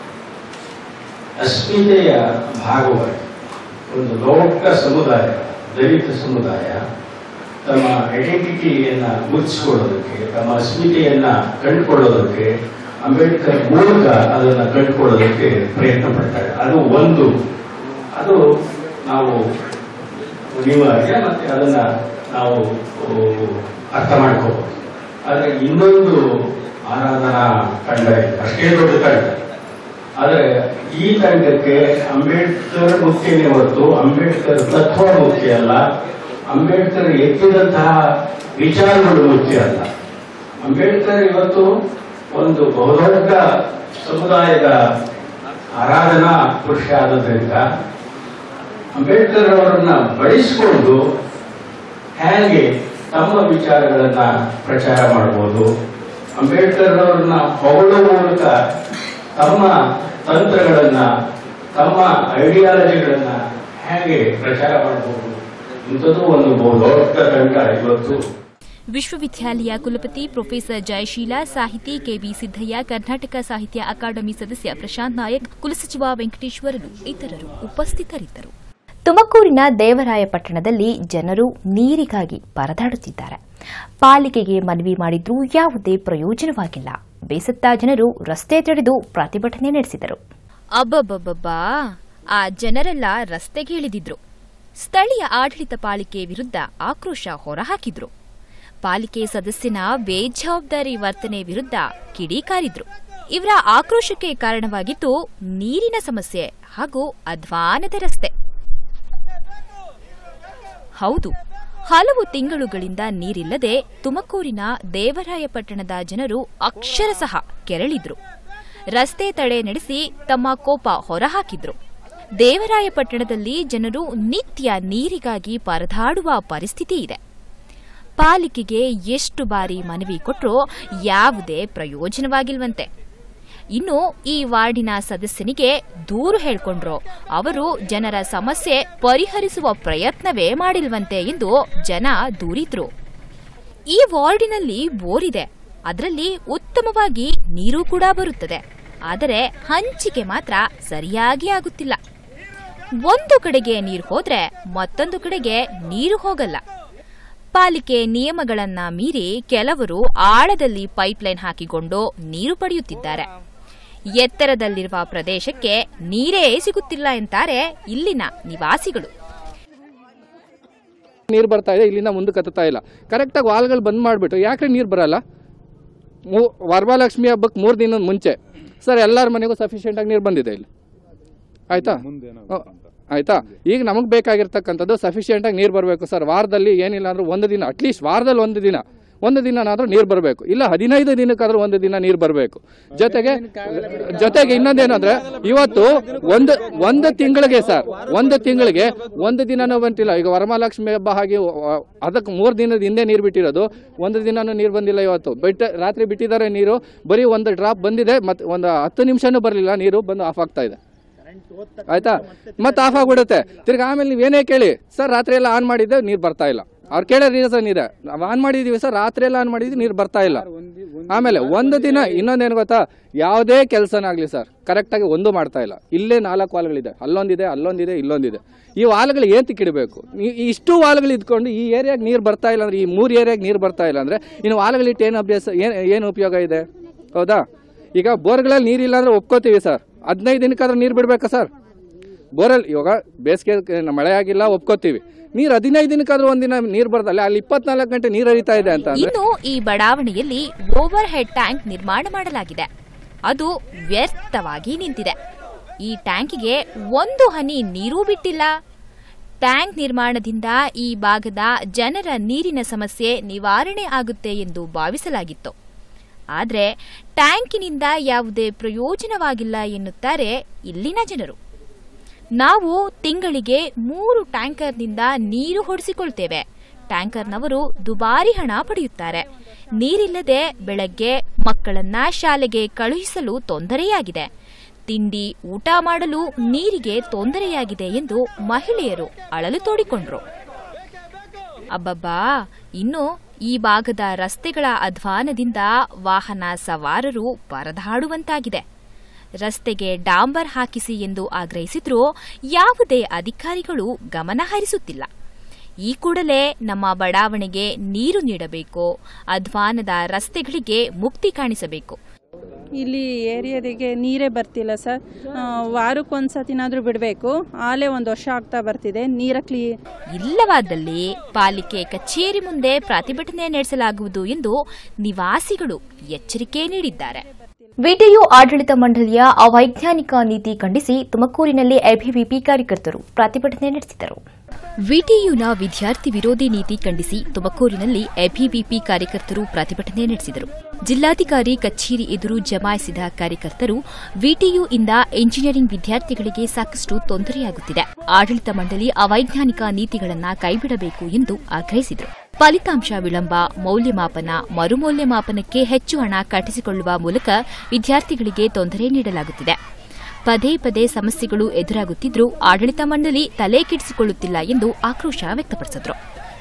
ಅಸ್ಮಿತೆಯ ಭಾಗವಾಗಿ ಒಂದು ದೊಡ್ಡ ಸಮುದಾಯ ದಲಿತ ಸಮುದಾಯ ತಮ್ಮ ಐಡೆಂಟಿಟಿಯನ್ನ ಮುಚ್ಚಿಕೊಳ್ಳೋದಕ್ಕೆ ತಮ್ಮ ಅಸ್ಮಿತೆಯನ್ನ ಕಂಡುಕೊಳ್ಳೋದಕ್ಕೆ ಅಂಬೇಡ್ಕರ್ ಮೂಲಕ ಅದನ್ನ ಕಂಡುಕೊಳ್ಳೋದಕ್ಕೆ ಪ್ರಯತ್ನ ಪಡ್ತಾರೆ ಅದು ಒಂದು ಅದು ನಾವು ಅನಿವಾರ್ಯ ಮತ್ತೆ ಅದನ್ನ ನಾವು ಆ, ಅರ್ಥ ಮಾಡ್ಕೋಬಹುದು ಆದ್ರೆ ಇನ್ನೊಂದು ಆರಾಧನಾ ತಂಡ ಇದೆ ಅಷ್ಟೇ ದೊಡ್ಡ ತಂಡ ಆದ್ರೆ ಈ ತಂಡಕ್ಕೆ ಅಂಬೇಡ್ಕರ್ ಮುಖ್ಯನೇ ಹೊರತು ಅಂಬೇಡ್ಕರ್ ತತ್ವ ಮುಖ್ಯ ಅಲ್ಲ ಅಂಬೇಡ್ಕರ್ ಎತ್ತಿದಂತಹ ವಿಚಾರಗಳು ಮುಖ್ಯ ಅಲ್ಲ ಅಂಬೇಡ್ಕರ್ ಇವತ್ತು ಒಂದು ಬಹುದೊಡ್ಡ ಸಮುದಾಯದ ಆರಾಧನಾ ಪುರುಷ ಆದದ್ರಿಂದ ಅಂಬೇಡ್ಕರ್ ಅವರನ್ನ ಬಳಸಿಕೊಂಡು ಹೇಗೆ ತಮ್ಮ ವಿಚಾರಗಳನ್ನ ಪ್ರಚಾರ ಮಾಡಬಹುದು ಅಂಬೇಡ್ಕರ್ ಅವರನ್ನ ಹೊಗಳ ಮೂಲಕ ತಮ್ಮ ತಂತ್ರಗಳನ್ನ ತಮ್ಮ ಐಡಿಯಾಲಜಿಗಳನ್ನ ಹೇಗೆ ಪ್ರಚಾರ ಮಾಡಬಹುದು ಇಂಥದ್ದು ಒಂದು ಬಹು ದೊಡ್ಡ ತಂಡ ಇವತ್ತು
ವಿಶ್ವವಿದ್ಯಾಲಯ ಕುಲಪತಿ ಪ್ರೊಫೆಸರ್ ಜಯಶೀಲ ಸಾಹಿತಿ ಕೆಬಿ ಸಿದ್ದಯ್ಯ ಕರ್ನಾಟಕ ಸಾಹಿತ್ಯ ಅಕಾಡೆಮಿ ಸದಸ್ಯ ಪ್ರಶಾಂತ್ ನಾಯಕ್ ಕುಲಸಚಿವ ವೆಂಕಟೇಶ್ವರಲು ಇತರರು ಉಪಸ್ಥಿತರಿದ್ದರು
ತುಮಕೂರಿನ ದೇವರಾಯಪಟ್ಟಣದಲ್ಲಿ ಜನರು ನೀರಿಗಾಗಿ ಪರದಾಡುತ್ತಿದ್ದಾರೆ ಪಾಲಿಕೆಗೆ ಮನವಿ ಮಾಡಿದ್ರೂ ಯಾವುದೇ ಪ್ರಯೋಜನವಾಗಿಲ್ಲ ಬೇಸತ್ತ ಜನರು ರಸ್ತೆ ತಡೆದು ಪ್ರತಿಭಟನೆ ನಡೆಸಿದರು
ಅಬ್ಬಬ್ಬಬ್ಬಾ ಆ ಜನರೆಲ್ಲ ರಸ್ತೆಗೆ ಇಳಿದಿದ್ರು ಸ್ಥಳೀಯ ಆಡಳಿತ ಪಾಲಿಕೆ ವಿರುದ್ಧ ಆಕ್ರೋಶ ಹೊರಹಾಕಿದ್ರು ಪಾಲಿಕೆ ಸದಸ್ಯನ ಬೇಜವಾಬ್ದಾರಿ ವರ್ತನೆ ವಿರುದ್ಧ ಕಿಡಿಕಾರಿದ್ರು ಇವರ ಆಕ್ರೋಶಕ್ಕೆ ಕಾರಣವಾಗಿದ್ದು ನೀರಿನ ಸಮಸ್ಯೆ ಹಾಗೂ ಅಧ್ವಾನದ ರಸ್ತೆ ಹೌದು ಹಲವು ತಿಂಗಳುಗಳಿಂದ ನೀರಿಲ್ಲದೆ ತುಮಕೂರಿನ ದೇವರಾಯಪಟ್ಟಣದ ಜನರು ಅಕ್ಷರಶಃ ಕೆರಳಿದ್ರು ರಸ್ತೆ ತಡೆ ನಡೆಸಿ ತಮ್ಮ ಕೋಪ ಹೊರಹಾಕಿದ್ರು ದೇವರಾಯಪಟ್ಟಣದಲ್ಲಿ ಜನರು ನಿತ್ಯ ನೀರಿಗಾಗಿ ಪರದಾಡುವ ಪರಿಸ್ಥಿತಿ ಇದೆ ಪಾಲಿಕೆಗೆ ಎಷ್ಟು ಬಾರಿ ಮನವಿ ಕೊಟ್ಟರೂ ಯಾವುದೇ ಪ್ರಯೋಜನವಾಗಿಲ್ವಂತೆ ಇನ್ನು ಈ ವಾರ್ಡಿನ ಸದಸ್ಯನಿಗೆ ದೂರು ಹೇಳ್ಕೊಂಡ್ರು ಅವರು ಜನರ ಸಮಸ್ಯೆ ಪರಿಹರಿಸುವ ಪ್ರಯತ್ನವೇ ಮಾಡಿಲ್ವಂತೆ ಎಂದು ಜನ ದೂರಿದ್ರು ಈ ವಾರ್ಡಿನಲ್ಲಿ ಬೋರ್ ಇದೆ ಅದರಲ್ಲಿ ಉತ್ತಮವಾಗಿ ನೀರು ಕೂಡ ಬರುತ್ತದೆ ಆದರೆ ಹಂಚಿಕೆ ಮಾತ್ರ ಸರಿಯಾಗಿ ಆಗುತ್ತಿಲ್ಲ ಒಂದು ಕಡೆಗೆ ನೀರು ಹೋದ್ರೆ ಮತ್ತೊಂದು ಕಡೆಗೆ ನೀರು ಹೋಗಲ್ಲ ಪಾಲಿಕೆ ನಿಯಮಗಳನ್ನ ಮೀರಿ ಕೆಲವರು ಆಳದಲ್ಲಿ ಪೈಪ್ಲೈನ್ ಹಾಕಿಕೊಂಡು ನೀರು ಪಡೆಯುತ್ತಿದ್ದಾರೆ ಎತ್ತರದಲ್ಲಿರುವ ಪ್ರದೇಶಕ್ಕೆ ನೀರೇ ಸಿಗುತ್ತಿಲ್ಲ ಎಂತಾರೆ ಇಲ್ಲಿನ ನಿವಾಸಿಗಳು
ನೀರು ಬರ್ತಾ ಇದೆ ಇಲ್ಲಿಂದ ಮುಂದಕ್ಕೆ ಹತ್ತುತ್ತಾ ಇಲ್ಲ ಕರೆಕ್ಟಾಗಿ ವಾಲ್ಗಳು ಬಂದ್ ಮಾಡಿಬಿಟ್ಟು ಯಾಕೆ ನೀರು ಬರಲ್ಲ ಮೂ ವರಮಹಾಲಕ್ಷ್ಮಿ ಹಬ್ಬಕ್ಕೆ ಮೂರು ದಿನದ ಮುಂಚೆ ಸರ್ ಎಲ್ಲರ ಮನೆಗೂ ಸಫಿಷಿಯೆಂಟಾಗಿ ನೀರು ಬಂದಿದೆ ಇಲ್ಲಿ ಆಯ್ತಾ ಹ, ಆಯ್ತಾ ಈಗ ನಮಗೆ ಬೇಕಾಗಿರ್ತಕ್ಕಂಥದ್ದು ಸಫಿಷಿಯೆಂಟಾಗಿ ನೀರು ಬರಬೇಕು ಸರ್ ವಾರದಲ್ಲಿ ಏನಿಲ್ಲ ಅಂದ್ರೂ ಒಂದು ದಿನ ಅಟ್ಲೀಸ್ಟ್ ವಾರದಲ್ಲಿ ಒಂದು ದಿನ ಒಂದು ದಿನನಾದ್ರೂ ನೀರು ಬರಬೇಕು ಇಲ್ಲ ಹದಿನೈದು ದಿನಕ್ಕಾದ್ರೂ ಒಂದು ದಿನ ನೀರು ಬರಬೇಕು ಜೊತೆಗೆ ಜೊತೆಗೆ ಇನ್ನೊಂದೇನಂದ್ರೆ ಇವತ್ತು ಒಂದು ಒಂದು ತಿಂಗಳಿಗೆ ಸರ್ ಒಂದು ತಿಂಗಳಿಗೆ ಒಂದು ದಿನನೂ ಬಂತಿಲ್ಲ ಈಗ ವರಮಹಾಲಕ್ಷ್ಮಿ ಹಬ್ಬ ಹಾಗೆ ವ- ಅದಕ್ಕೆ ಮೂರು ದಿನದ ಹಿಂದೆ ನೀರು ಬಿಟ್ಟಿರೋದು ಒಂದು ದಿನನೂ ನೀರು ಬಂದಿಲ್ಲ ಇವತ್ತು ಬಿಟ್ಟ ರಾತ್ರಿ ಬಿಟ್ಟಿದ್ದಾರೆ ನೀರು ಬರೀ ಒಂದು ಡ್ರಾಪ್ ಬಂದಿದೆ ಮತ್ತೆ ಒಂದು ಹತ್ತು ನಿಮಿಷನೂ ಬರಲಿಲ್ಲ ನೀರು ಬಂದು ಆಫ್ ಆಗ್ತಾ ಇದೆ ಆಯ್ತಾ ಮತ್ತೆ ಆಫ್ ಆಗ್ಬಿಡುತ್ತೆ ತಿರ್ಗಿ ಆಮೇಲೆ ನೀವು ಏನೇ ಕೇಳಿ ಸರ್ ರಾತ್ರಿ ಎಲ್ಲ ಆನ್ ಮಾಡಿದ್ದೆ ನೀರು ಬರ್ತಾ ಇಲ್ಲ ಅವ್ರು ಕೇಳೋ ರೀಸನ್ ಇದೆ ನಾವು ಆನ್ ಮಾಡಿದೀವಿ ಸರ್ ರಾತ್ರಿ ಎಲ್ಲ ಆನ್ ಮಾಡಿದ್ವಿ ನೀರು ಬರ್ತಾ ಇಲ್ಲ ಆಮೇಲೆ ಒಂದು ದಿನ ಇನ್ನೊಂದೇನು ಗೊತ್ತಾ ಯಾವುದೇ ಕೆಲಸನಾಗ್ಲಿ ಸರ್ ಕರೆಕ್ಟಾಗಿ ಒಂದು ಮಾಡ್ತಾ ಇಲ್ಲ ಇಲ್ಲೇ ನಾಲ್ಕು ವಾಲ್ಗಳಿದೆ ಅಲ್ಲೊಂದಿದೆ ಅಲ್ಲೊಂದಿದೆ ಇಲ್ಲೊಂದಿದೆ ಈ ವಾಲ್ಗಳು ಏತಕ್ಕೆ ಇಡಬೇಕು ಇಷ್ಟು ವಾಲ್ಗಳು ಇದ್ಕೊಂಡು ಈ ಏರಿಯಾಗೆ ನೀರು ಬರ್ತಾ ಇಲ್ಲ ಅಂದ್ರೆ ಈ ಮೂರು ಏರಿಯಾಗೆ ನೀರು ಬರ್ತಾ ಇಲ್ಲ ಅಂದ್ರೆ ಇನ್ನು ವಾಲ್ಗಳಿಟ್ಟು ಏನು ಅಭ್ಯಾಸ ಏನು ಏನು ಉಪಯೋಗ ಇದೆ ಹೌದಾ ಈಗ ಬೋರ್ಗಳಲ್ಲಿ ನೀರಿಲ್ಲ ಅಂದ್ರೆ ಒಪ್ಕೋತೀವಿ ಸರ್ ಹದಿನೈದು ದಿನಕ್ಕಾದ್ರೂ ನೀರು ಬಿಡ್ಬೇಕಾ ಸರ್ ಬೋರಲ್ಲಿ ಇವಾಗ ಬೇಸಿಗೆ ಮಳೆ ಆಗಿಲ್ಲ ಒಪ್ಕೋತೀವಿ ನೀರು ಹದಿನೈದು ದಿನಕ್ಕಾದ್ರೂ ಒಂದಿನ ನೀರು ಬರ್ತಲ್ಲ ಅಲ್ಲಿ ಇಪ್ಪತ್ನಾಲ್ಕು ಗಂಟೆ ನೀರು ಹರಿತಾ ಇದೆ ಅಂತ ಅಂದ್ರೆ
ಇನ್ನು ಈ ಬಡಾವಣೆಯಲ್ಲಿ ಓವರ್ ಹೆಡ್ ಟ್ಯಾಂಕ್ ನಿರ್ಮಾಣ ಮಾಡಲಾಗಿದೆ ಅದು ವ್ಯರ್ಥವಾಗಿ ನಿಂತಿದೆ ಈ ಟ್ಯಾಂಕಿಗೆ ಒಂದು ಹನಿ ನೀರೂ ಬಿಟ್ಟಿಲ್ಲ ಟ್ಯಾಂಕ್ ನಿರ್ಮಾಣದಿಂದ ಈ ಭಾಗದ ಜನರ ನೀರಿನ ಸಮಸ್ಯೆ ನಿವಾರಣೆ ಆಗುತ್ತೆ ಎಂದು ಭಾವಿಸಲಾಗಿತ್ತು ಆದರೆ ಟ್ಯಾಂಕಿನಿಂದ ಯಾವುದೇ ಪ್ರಯೋಜನವಾಗಿಲ್ಲ ಎನ್ನುತ್ತಾರೆ ಇಲ್ಲಿನ ಜನರು ನಾವು ತಿಂಗಳಿಗೆ ಮೂರು ಟ್ಯಾಂಕರ್ನಿಂದ ನೀರು ಹೊಡೆಸಿಕೊಳ್ತೇವೆ ಟ್ಯಾಂಕರ್ನವರು ದುಬಾರಿ ಹಣ ಪಡೆಯುತ್ತಾರೆ ನೀರಿಲ್ಲದೆ ಬೆಳಗ್ಗೆ ಮಕ್ಕಳನ್ನ ಶಾಲೆಗೆ ಕಳುಹಿಸಲು ತೊಂದರೆಯಾಗಿದೆ ತಿಂಡಿ ಊಟ ಮಾಡಲು ನೀರಿಗೆ ತೊಂದರೆಯಾಗಿದೆ ಎಂದು ಮಹಿಳೆಯರು ಅಳಲು ತೋಡಿಕೊಂಡ್ರು ಅಬ್ಬಬ್ಬಾ ಇನ್ನು ಈ ಭಾಗದ ರಸ್ತೆಗಳ ಅಧ್ವಾನದಿಂದ ವಾಹನ ಸವಾರರು ಪರದಾಡುವಂತಾಗಿದೆ ರಸ್ತೆಗೆ ಡಾಂಬರ್ ಹಾಕಿಸಿ ಎಂದು ಆಗ್ರಹಿಸಿದ್ರೂ ಯಾವುದೇ ಅಧಿಕಾರಿಗಳು ಗಮನ ಹರಿಸುತ್ತಿಲ್ಲ ಈ ಕೂಡಲೇ ನಮ್ಮ ಬಡಾವಣೆಗೆ ನೀರು ನೀಡಬೇಕು ಅಧ್ವಾನದ ರಸ್ತೆಗಳಿಗೆ ಮುಕ್ತಿ ಕಾಣಿಸಬೇಕು
ಇಲ್ಲಿ ಏರಿಯಾದಿಗೆ ನೀರೇ ಬರ್ತಿಲ್ಲ ಸರ್ ಆ, ವಾರಕ್ಕೊಂದ್ಸತಿನಾದ್ರೂ ಬಿಡಬೇಕು ಆಲೇ ಒಂದು ವರ್ಷ ಆಗ್ತಾ ಬರ್ತಿದೆ ನೀರ ಕ್ಲೀ
ಇಲ್ಲವಾದಲ್ಲಿ ಪಾಲಿಕೆ ಕಚೇರಿ ಮುಂದೆ ಪ್ರತಿಭಟನೆ ನಡೆಸಲಾಗುವುದು ಎಂದು ನಿವಾಸಿಗಳು ಎಚ್ಚರಿಕೆ ನೀಡಿದ್ದಾರೆ
ವಿಟಿಯು ಆಡಳಿತ ಮಂಡಳಿಯ ಅವೈಜ್ಞಾನಿಕ ನೀತಿ ಖಂಡಿಸಿ ತುಮಕೂರಿನಲ್ಲಿ ಎಬಿವಿಪಿ ಕಾರ್ಯಕರ್ತರು ಪ್ರತಿಭಟನೆ ನಡೆಸಿದರು
ವಿಟಿಯುನ ವಿದ್ಯಾರ್ಥಿ ವಿರೋಧಿ ನೀತಿ ಖಂಡಿಸಿ ತುಮಕೂರಿನಲ್ಲಿ ಎಬಿವಿಪಿ ಕಾರ್ಯಕರ್ತರು ಪ್ರತಿಭಟನೆ ನಡೆಸಿದರು ಜಿಲ್ಲಾಧಿಕಾರಿ ಕಚೇರಿ ಎದುರು ಜಮಾಯಿಸಿದ ಕಾರ್ಯಕರ್ತರು ವಿಟಿಯು ಇಂದ ಎಂಜಿನಿಯರಿಂಗ್ ವಿದ್ಯಾರ್ಥಿಗಳಿಗೆ ಸಾಕಷ್ಟು ತೊಂದರೆಯಾಗುತ್ತಿದೆ ಆಡಳಿತ ಮಂಡಳಿ ಅವೈಜ್ಞಾನಿಕ ನೀತಿಗಳನ್ನು ಕೈಬಿಡಬೇಕು ಎಂದು ಆಗ್ರಹಿಸಿದರು ಫಲಿತಾಂಶ ವಿಳಂಬ ಮೌಲ್ಯಮಾಪನ ಮರುಮೌಲ್ಯಮಾಪನಕ್ಕೆ ಹೆಚ್ಚು ಹಣ ಕಟ್ಟಿಸಿಕೊಳ್ಳುವ ಮೂಲಕ ವಿದ್ಯಾರ್ಥಿಗಳಿಗೆ ತೊಂದರೆ ನೀಡಲಾಗುತ್ತಿದೆ ಪದೇ ಪದೇ ಸಮಸ್ಯೆಗಳು ಎದುರಾಗುತ್ತಿದ್ರೂ ಆಡಳಿತ ಮಂಡಳಿ ತಲೆ ಕೆಡಿಸಿಕೊಳ್ಳುತ್ತಿಲ್ಲ ಎಂದು ಆಕ್ರೋಶ ವ್ಯಕ್ತಪಡಿಸಿದರು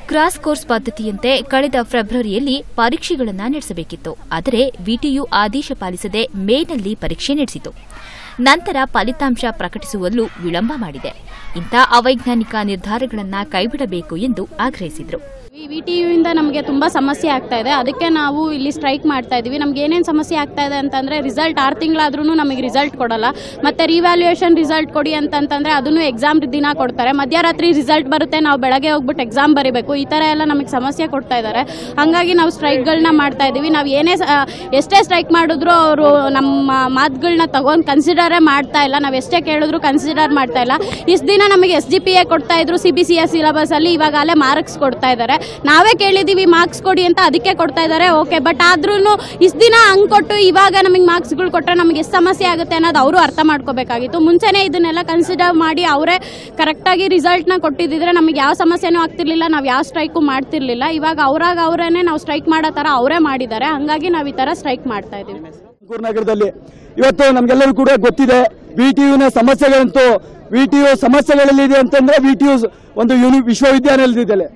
ಕ್ರಾಸ್ ಕೋರ್ಸ್ ಪದ್ಧತಿಯಂತೆ ಕಳೆದ ಫೆಬ್ರವರಿಯಲ್ಲಿ ಪರೀಕ್ಷೆಗಳನ್ನು ನಡೆಸಬೇಕಿತ್ತು ಆದರೆ ವಿಟಿಯು ಆದೇಶ ಪಾಲಿಸದೆ ಮೇನಲ್ಲಿ ಪರೀಕ್ಷೆ ನಡೆಸಿತು ನಂತರ ಫಲಿತಾಂಶ ಪ್ರಕಟಿಸುವಲ್ಲೂ ವಿಳಂಬ ಮಾಡಿದೆ ಇಂಥ ಅವೈಜ್ಞಾನಿಕ ನಿರ್ಧಾರಗಳನ್ನು ಕೈಬಿಡಬೇಕು ಎಂದು ಆಗ್ರಹಿಸಿದರು
ವಿ ಟಿ ಯುಯಿಂದ ನಮಗೆ ತುಂಬ ಸಮಸ್ಯೆ ಆಗ್ತಾ ಇದೆ ಅದಕ್ಕೆ ನಾವು ಇಲ್ಲಿ ಸ್ಟ್ರೈಕ್ ಮಾಡ್ತಾ ಇದ್ದೀವಿ ನಮ್ಗೆ ಏನೇನು ಸಮಸ್ಯೆ ಆಗ್ತಾ ಇದೆ ಅಂತಂದರೆ ರಿಸಲ್ಟ್ ಆರು ತಿಂಗಳಾದ್ರೂ ನಮಗೆ ರಿಸಲ್ಟ್ ಕೊಡಲ್ಲ ಮತ್ತು ರಿವ್ಯಾಲ್ಯೂಯೇಷನ್ ರಿಸಲ್ಟ್ ಕೊಡಿ ಅಂತಂತಂದರೆ ಅದನ್ನು ಎಕ್ಸಾಮ್ ದಿನ ಕೊಡ್ತಾರೆ ಮಧ್ಯರಾತ್ರಿ ರಿಸಲ್ಟ್ ಬರುತ್ತೆ ನಾವು ಬೆಳಗ್ಗೆ ಹೋಗ್ಬಿಟ್ಟು ಎಕ್ಸಾಮ್ ಬರೀಬೇಕು ಈ ಥರ ಎಲ್ಲ ನಮಗೆ ಸಮಸ್ಯೆ ಕೊಡ್ತಾ ಇದ್ದಾರೆ ಹಾಗಾಗಿ ನಾವು ಸ್ಟ್ರೈಕ್ಗಳನ್ನ ಮಾಡ್ತಾ ಇದ್ದೀವಿ ನಾವು ಏನೇ ಸ- ಎಷ್ಟೇ ಸ್ಟ್ರೈಕ್ ಮಾಡಿದ್ರು ಅವರು ನಮ್ಮ ಮಾತುಗಳನ್ನ ತಗೊಂಡು ಕನ್ಸಿಡರೇ ಮಾಡ್ತಾ ಇಲ್ಲ ನಾವು ಎಷ್ಟೇ ಕೇಳಿದ್ರು ಕನ್ಸಿಡರ್ ಮಾಡ್ತಾ ಇಲ್ಲ ಇಷ್ಟು ದಿನ ನಮಗೆ ಎಸ್ ಜಿ ಪಿ ಎ ಕೊಡ್ತಾ ಇದ್ರು ಸಿ ಬಿ ಸಿ ಎಸ್ ಸಿಲೆಬಸಲ್ಲಿ ಇವಾಗ ಅಲ್ಲೇ ಮಾರ್ಕ್ಸ್ ಕೊಡ್ತಾ ಇದ್ದಾರೆ ನಾವೇ ಕೇಳಿದ್ದೀವಿ ಮಾರ್ಕ್ಸ್ ಕೊಡಿ ಅಂತ ಅದಕ್ಕೆ ಕೊಡ್ತಾ ಇದ್ದಾರೆ ಓಕೆ ಬಟ್ ಆದ್ರೂ ಇಷ್ಟು ದಿನ ಹಂಗೆ ಕೊಟ್ಟು ಇವಾಗ ನಮಗೆ ಮಾರ್ಕ್ಸ್ಗಳು ಕೊಟ್ಟರೆ ನಮಗೆ ಎಷ್ಟು ಸಮಸ್ಯೆ ಆಗುತ್ತೆ ಅನ್ನೋದು ಅವರು ಅರ್ಥ ಮಾಡ್ಕೋಬೇಕಾಗಿತ್ತು ಮುಂಚೆನೇ ಇದನ್ನೆಲ್ಲ ಕನ್ಸಿಡರ್ ಮಾಡಿ ಅವರೇ ಕರೆಕ್ಟಾಗಿ ರಿಸಲ್ಟ್ನ ಕೊಟ್ಟಿದ್ದಿದ್ರೆ ನಮಗೆ ಯಾವ ಸಮಸ್ಯೆನೂ ಆಗ್ತಿರ್ಲಿಲ್ಲ ನಾವು ಯಾವ ಸ್ಟ್ರೈಕು ಮಾಡ್ತಿರ್ಲಿಲ್ಲ ಇವಾಗ ಅವರಾಗ ಅವರೇನೆ ನಾವು ಸ್ಟ್ರೈಕ್ ಮಾಡೋ ಥರ ಅವರೇ ಮಾಡಿದ್ದಾರೆ ಹಾಗಾಗಿ ನಾವು ಈ ಥರ ಸ್ಟ್ರೈಕ್ ಮಾಡ್ತಾ ಇದ್ದೀವಿ
ನಗರದಲ್ಲಿ ಇವತ್ತು ನಮ್ಗೆಲ್ಲರಿಗೂ ಕೂಡ ಗೊತ್ತಿದೆ ವಿ ಟಿ ಯುನ ಸಮಸ್ಯೆಗಳಂತೂ ವಿ ಟಿ ಯು ಸಮಸ್ಯೆಗಳಲ್ಲಿದೆ ಅಂತಂದ್ರೆ ವಿ ಟಿ ಯು ಒಂದು ಯೂನಿ ವಿಶ್ವವಿದ್ಯಾನಿಲಯದಲ್ಲಿ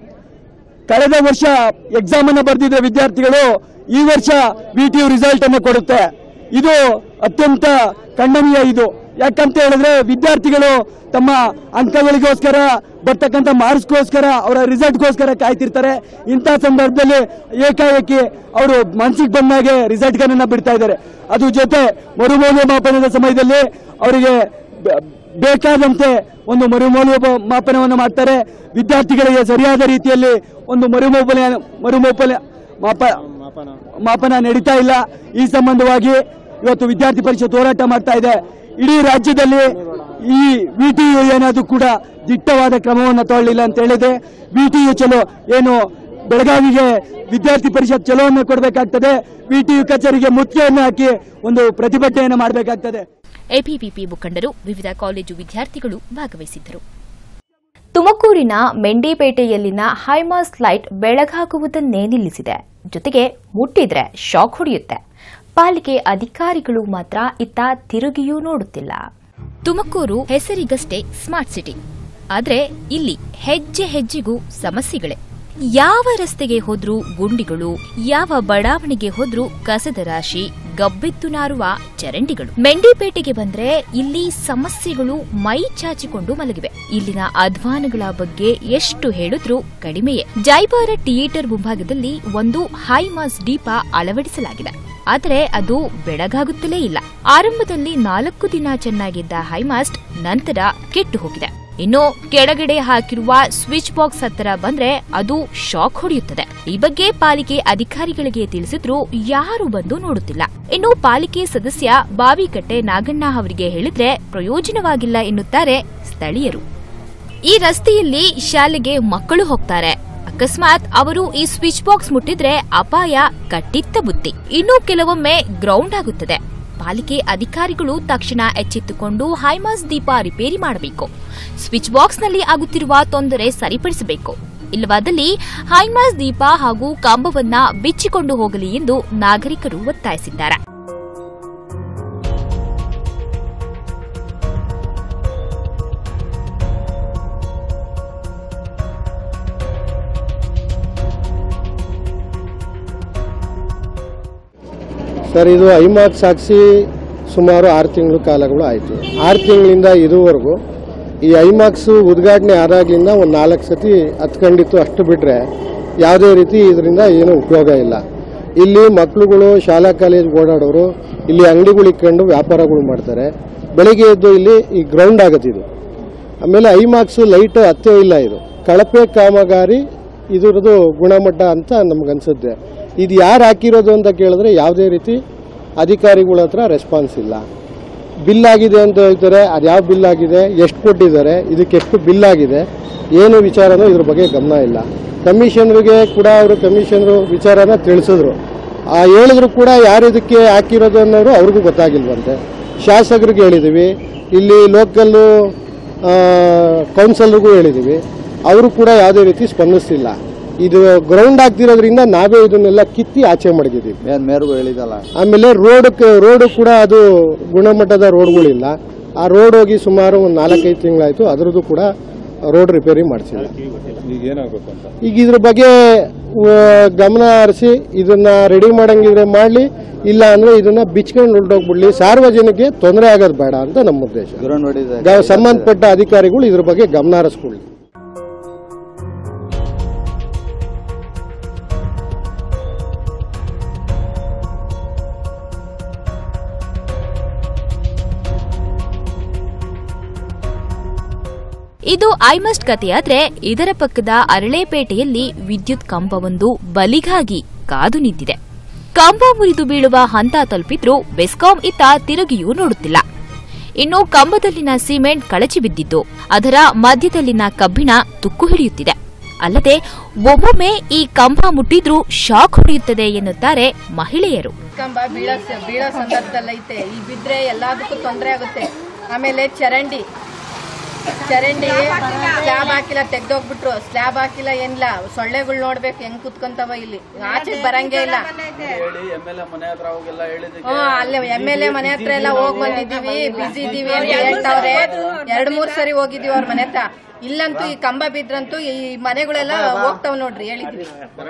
ಕಳೆದ ವರ್ಷ ಎಕ್ಸಾಮ್ ಅನ್ನ ಬರೆದಿದ್ದ ವಿದ್ಯಾರ್ಥಿಗಳು ಈ ವರ್ಷ ವಿ ಟಿ ಯು ರಿಸಲ್ಟ್ ಅನ್ನು ಕೊಡುತ್ತೆ ಇದು ಅತ್ಯಂತ ಖಂಡನೀಯ ಇದು ಯಾಕಂತ ಹೇಳಿದ್ರೆ ವಿದ್ಯಾರ್ಥಿಗಳು ತಮ್ಮ ಅಂಕಗಳಿಗೋಸ್ಕರ ಬರ್ತಕ್ಕಂಥ ಮಾರ್ಕ್ಸ್ಗೋಸ್ಕರ ಅವರ ರಿಸಲ್ಟ್ಗೋಸ್ಕರ ಕಾಯ್ತಿರ್ತಾರೆ ಇಂಥ ಸಂದರ್ಭದಲ್ಲಿ ಏಕಾಏಕಿ ಅವರು ಮನಸ್ಸಿಗೆ ಬಂದಾಗೆ ರಿಸಲ್ಟ್ಗಳನ್ನ ಬಿಡ್ತಾ ಇದ್ದಾರೆ ಅದು ಜೊತೆ ಮರುಮೌಲ್ಯಮಾಪನದ ಸಮಯದಲ್ಲಿ ಅವರಿಗೆ ಬ- ಬೇಕಾದಂತೆ ಒಂದು ಮರುಮೌಲ್ಯ ಮಾಪನವನ್ನು ಮಾಡ್ತಾರೆ ವಿದ್ಯಾರ್ಥಿಗಳಿಗೆ ಸರಿಯಾದ ರೀತಿಯಲ್ಲಿ ಒಂದು ಮರುಮೌಪನ ಮರುಮೌಪನ ಮಾಪ ಮಾಪನ ನಡೀತಾ ಇಲ್ಲ ಈ ಸಂಬಂಧವಾಗಿ ಇವತ್ತು ವಿದ್ಯಾರ್ಥಿ ಪರಿಷತ್ ಹೋರಾಟ ಮಾಡ್ತಾ ಇದೆ ಇಡೀ ರಾಜ್ಯದಲ್ಲಿ ಈ ವಿ ಟಿ ಯು ಏನಾದ್ರು ಕೂಡ ದಿಟ್ಟವಾದ ಕ್ರಮವನ್ನು ತಗೊಳ್ಳಿಲ್ಲ ಅಂತ ಹೇಳಿದ್ರೆ ವಿ ಟಿ ಯು ಚಲೋ ಏನು ಬೆಳಗಾವಿಗೆ ವಿದ್ಯಾರ್ಥಿ ಪರಿಷತ್ ಚಲೋವನ್ನು ಕೊಡಬೇಕಾಗ್ತದೆ ವಿ ಟಿ ಯು ಕಚೇರಿಗೆ ಮುತ್ತಿಗೆಯನ್ನು ಹಾಕಿ ಒಂದು ಪ್ರತಿಭಟನೆಯನ್ನು ಮಾಡಬೇಕಾಗ್ತದೆ
ಎಬಿವಿಪಿ ಮುಖಂಡರು ವಿವಿಧ ಕಾಲೇಜು ವಿದ್ಯಾರ್ಥಿಗಳು ಭಾಗವಹಿಸಿದ್ದರು
ತುಮಕೂರಿನ ಮೆಂಡಿಪೇಟೆಯಲ್ಲಿನ ಹೈಮಾಸ್ ಲೈಟ್ ಬೆಳಗಾಗುವುದನ್ನೇ ನಿಲ್ಲಿಸಿದೆ ಜೊತೆಗೆ ಮುಟ್ಟಿದ್ರೆ ಶಾಕ್ ಹೊಡೆಯುತ್ತೆ ಪಾಲಿಕೆ ಅಧಿಕಾರಿಗಳು ಮಾತ್ರ ಇತ್ತ ತಿರುಗಿಯೂ ನೋಡುತ್ತಿಲ್ಲ
ತುಮಕೂರು ಹೆಸರಿಗಷ್ಟೇ ಸ್ಮಾರ್ಟ್ ಸಿಟಿ ಆದ್ರೆ ಇಲ್ಲಿ ಹೆಜ್ಜೆ ಹೆಜ್ಜೆಗೂ ಸಮಸ್ಯೆಗಳೇ ಯಾವ ರಸ್ತೆಗೆ ಹೋದ್ರೂ ಗುಂಡಿಗಳು ಯಾವ ಬಡಾವಣೆಗೆ ಹೋದ್ರೂ ಕಸದ ರಾಶಿ ಗಬ್ಬೆದ್ದು ನಾರುವ ಚರಂಡಿಗಳು ಮೆಂಡಿಪೇಟೆಗೆ ಬಂದ್ರೆ ಇಲ್ಲಿ ಸಮಸ್ಯೆಗಳು ಮೈ ಚಾಚಿಕೊಂಡು ಮಲಗಿವೆ ಇಲ್ಲಿನ ಅಧ್ವಾನಗಳ ಬಗ್ಗೆ ಎಷ್ಟು ಹೇಳಿದ್ರೂ ಕಡಿಮೆಯೇ ಜೈಬಾರ ಥಿಯೇಟರ್ ಮುಂಭಾಗದಲ್ಲಿ ಒಂದು ಹೈಮಾಸ್ ದೀಪ ಅಳವಡಿಸಲಾಗಿದೆ ಆದರೆ ಅದು ಬೆಳಗಾಗುತ್ತಲೇ ಇಲ್ಲ ಆರಂಭದಲ್ಲಿ ನಾಲ್ಕು ದಿನ ಚೆನ್ನಾಗಿದ್ದ ಹೈಮಾಸ್ಟ್ ನಂತರ ಕೆಟ್ಟು ಹೋಗಿದೆ ಇನ್ನು ಕೆಳಗಡೆ ಹಾಕಿರುವ ಸ್ವಿಚ್ ಬಾಕ್ಸ್ ಹತ್ತಿರ ಬಂದ್ರೆ ಅದು ಶಾಕ್ ಹೊಡೆಯುತ್ತದೆ ಈ ಬಗ್ಗೆ ಪಾಲಿಕೆ ಅಧಿಕಾರಿಗಳಿಗೆ ತಿಳಿಸಿದ್ರೂ ಯಾರು ಬಂದು ನೋಡುತ್ತಿಲ್ಲ ಇನ್ನು ಪಾಲಿಕೆ ಸದಸ್ಯ ಬಾವಿಕಟ್ಟೆ ನಾಗಣ್ಣ ಅವರಿಗೆ ಹೇಳಿದ್ರೆ ಪ್ರಯೋಜನವಾಗಿಲ್ಲ ಎನ್ನುತ್ತಾರೆ ಸ್ಥಳೀಯರು ಈ ರಸ್ತೆಯಲ್ಲಿ ಶಾಲೆಗೆ ಮಕ್ಕಳು ಹೋಗ್ತಾರೆ ಅಕಸ್ಮಾತ್ ಅವರು ಈ ಸ್ವಿಚ್ ಬಾಕ್ಸ್ ಮುಟ್ಟಿದ್ರೆ ಅಪಾಯ ಕಟ್ಟಿತ್ತ ಬುತ್ತಿ ಇನ್ನು ಕೆಲವೊಮ್ಮೆ ಗ್ರೌಂಡ್ ಆಗುತ್ತದೆ ಪಾಲಿಕೆ ಅಧಿಕಾರಿಗಳು ತಕ್ಷಣ ಎಚ್ಚೆತ್ತುಕೊಂಡು ಹೈಮಾಸ್ ದೀಪ ರಿಪೇರಿ ಮಾಡಬೇಕು ಸ್ವಿಚ್ ಬಾಕ್ಸ್ನಲ್ಲಿ ಆಗುತ್ತಿರುವ ತೊಂದರೆ ಸರಿಪಡಿಸಬೇಕು ಇಲ್ಲವಾದಲ್ಲಿ ಹೈಮಾಸ್ ದೀಪ ಹಾಗೂ ಕಂಬವನ್ನ ಬಿಚ್ಚಿಕೊಂಡು ಹೋಗಲಿ ಎಂದು ನಾಗರಿಕರು ಒತ್ತಾಯಿಸಿದ್ದಾರೆ
ಸರ್ ಇದು ಐಮಾಕ್ಸ್ ಹಾಕ್ಸಿ ಸುಮಾರು ಆರು ತಿಂಗಳು ಕಾಲಗಳು ಆಯಿತು ಆರು ತಿಂಗಳಿಂದ ಇದುವರೆಗೂ ಈ ಐಮಾಕ್ಸು ಉದ್ಘಾಟನೆ ಆದಾಗ್ಲಿಂದ ಒಂದು ನಾಲ್ಕು ಸತಿ ಹತ್ಕೊಂಡಿತ್ತು ಅಷ್ಟು ಬಿಟ್ಟರೆ ಯಾವುದೇ ರೀತಿ ಇದರಿಂದ ಏನೂ ಉಪಯೋಗ ಇಲ್ಲ ಇಲ್ಲಿ ಮಕ್ಕಳುಗಳು ಶಾಲಾ ಕಾಲೇಜ್ ಓಡಾಡೋರು ಇಲ್ಲಿ ಅಂಗಡಿಗಳು ಇಟ್ಕೊಂಡು ವ್ಯಾಪಾರಗಳು ಮಾಡ್ತಾರೆ ಬೆಳಿಗ್ಗೆ ಎದ್ದು ಇಲ್ಲಿ ಈ ಗ್ರೌಂಡ್ ಆಗತ್ತಿದು ಆಮೇಲೆ ಐಮಾಕ್ಸು ಲೈಟ್ ಹತ್ತೇ ಇಲ್ಲ ಇದು ಕಳಪೆ ಕಾಮಗಾರಿ ಇದರದ್ದು ಗುಣಮಟ್ಟ ಅಂತ ನಮ್ಗನ್ಸುತ್ತೆ ಇದು ಯಾರು ಹಾಕಿರೋದು ಅಂತ ಕೇಳಿದ್ರೆ ಯಾವುದೇ ರೀತಿ ಅಧಿಕಾರಿಗಳ ಹತ್ರ ರೆಸ್ಪಾನ್ಸ್ ಇಲ್ಲ ಬಿಲ್ ಆಗಿದೆ ಅಂತ ಹೇಳ್ತಾರೆ ಅದು ಯಾವ ಬಿಲ್ ಆಗಿದೆ ಎಷ್ಟು ಕೊಟ್ಟಿದ್ದಾರೆ ಇದಕ್ಕೆ ಎಷ್ಟು ಬಿಲ್ ಆಗಿದೆ ಏನು ವಿಚಾರನೂ ಇದ್ರ ಬಗ್ಗೆ ಗಮನ ಇಲ್ಲ ಕಮಿಷನರ್ಗೆ ಕೂಡ ಅವರು ಕಮಿಷನರು ವಿಚಾರನ ತಿಳಿಸಿದ್ರು ಆ ಹೇಳಿದ್ರು ಕೂಡ ಯಾರು ಇದಕ್ಕೆ ಹಾಕಿರೋದು ಅನ್ನೋರು ಅವ್ರಿಗೂ ಗೊತ್ತಾಗಿಲ್ವಂತೆ ಶಾಸಕರಿಗೆ ಹೇಳಿದ್ದೀವಿ ಇಲ್ಲಿ ಲೋಕಲ್ಲು ಕೌನ್ಸಲರ್ಗೂ ಹೇಳಿದ್ದೀವಿ ಅವರು ಕೂಡ ಯಾವುದೇ ರೀತಿ ಸ್ಪಂದಿಸ್ತಿಲ್ಲ ಇದು ಗ್ರೌಂಡ್ ಆಗ್ತಿರೋದ್ರಿಂದ ನಾವೇ ಇದನ್ನೆಲ್ಲ ಕಿತ್ತಿ ಆಚೆ ಮಡಗಿದ್ದೀವಿ
ಮೇರೆಗೂ ಹೇಳಿದಲ್ಲ
ಆಮೇಲೆ ರೋಡ್ ರೋಡ್ ಕೂಡ ಅದು ಗುಣಮಟ್ಟದ ರೋಡ್ಗಳಿಲ್ಲ ಆ ರೋಡ್ ಹೋಗಿ ಸುಮಾರು ಒಂದು ನಾಲ್ಕೈದು ತಿಂಗಳಾಯ್ತು ಅದರದ್ದು ಕೂಡ ರೋಡ್ ರಿಪೇರಿ ಮಾಡಿಸಿಲ್ಲ
ಈಗ ಏನಾಗಬೇಕು ಅಂತ
ಈಗ ಇದ್ರ ಬಗ್ಗೆ ಆ, ಗಮನ ಹರಿಸಿ ಇದನ್ನ ರೆಡಿ ಮಾಡಂಗಿದ್ರೆ ಮಾಡಲಿ ಇಲ್ಲ ಅಂದ್ರೆ ಇದನ್ನ ಬಿಚ್ಕೊಂಡು ಹೊರಟೋಗ್ಬಿಡ್ಲಿ ಸಾರ್ವಜನಿಕರಿಗೆ ತೊಂದರೆ ಆಗೋದು ಬೇಡ ಅಂತ ನಮ್ಮ ಉದ್ದೇಶ ಗ- ಸಂಬಂಧಪಟ್ಟ ಅಧಿಕಾರಿಗಳು ಇದ್ರ ಬಗ್ಗೆ ಗಮನ ಹರಿಸ್ಕೊಳ್ಳಿ
ಇದು ಐಮಸ್ಟ್ ಕಥೆಯಾದ್ರೆ ಇದರ ಪಕ್ಕದ ಅರಳೇಪೇಟೆಯಲ್ಲಿ ವಿದ್ಯುತ್ ಕಂಬವೊಂದು ಬಲಿಗಾಗಿ ಕಾದು ನಿಂತಿದೆ ಕಂಬ ಮುರಿದು ಬೀಳುವ ಹಂತ ತಲುಪಿದ್ರೂ ಬೆಸ್ಕಾಂ ಇತ್ತ ತಿರುಗಿಯೂ ನೋಡುತ್ತಿಲ್ಲ ಇನ್ನು ಕಂಬದಲ್ಲಿನ ಸಿಮೆಂಟ್ ಕಳಚಿ ಬಿದ್ದಿದ್ದು ಅದರ ಮಧ್ಯದಲ್ಲಿನ ಕಬ್ಬಿಣ ತುಕ್ಕು ಹಿಡಿಯುತ್ತಿದೆ ಅಲ್ಲದೆ ಒಮ್ಮೊಮ್ಮೆ ಈ ಕಂಬ ಮುಟ್ಟಿದ್ರೂ ಶಾಕ್ ಹೊಡೆಯುತ್ತದೆ ಎನ್ನುತ್ತಾರೆ ಮಹಿಳೆಯರು
ಕಂಬ ಬೀಳೋ ಸ- ಬೀಳೋ ಸಂದರ್ಭದಲ್ಲಿ ಐತೆ ಈ ಬಿದ್ರೆ ಎಲ್ಲದಕ್ಕೂ ತೊಂದರೆ ಆಗುತ್ತೆ ಆಮೇಲೆ ಚರಂಡಿ ಚರಂಡಿ ಸ್ಲ್ಯಾಬ್ ಹಾಕಿಲ್ಲ ತೆಗ್ದೋಗ್ಬಿಟ್ರು ಸ್ಲ್ಯಾಬ್ ಹಾಕಿಲ್ಲ ಏನಿಲ್ಲ ಸೊಳ್ಳೆಗಳು ನೋಡ್ಬೇಕು ಹೆಂಗ್ ಕುತ್ಕೊಂತವ ಇಲ್ಲಿ ಆಚೆ ಬರಂಗೇ ಇಲ್ಲ ಹ್ಮ್ ಅಲ್ಲಿ ಎಮ್ ಎಲ್ ಎ ಮನೆ ಹತ್ರ ಎಲ್ಲ ಹೋಗ್ ಬಂದಿದೀವಿ ಬಿಸಿ ಇದೀವಿ ಅಂತ ಹೇಳ್ತಾವ್ರೆ ಎರಡ್ ಮೂರ್ ಸರಿ ಹೋಗಿದೀವಿ ಅವ್ರ ಮನೆ ಹತ್ರ ಇಲ್ಲಂತೂ ಈ ಕಂಬ ಬಿದ್ರಂತೂ ಈ ಮನೆಗಳೆಲ್ಲ ಹೋಗ್ತಾವ್ ನೋಡ್ರಿ ಹೇಳಿದ್ವಿ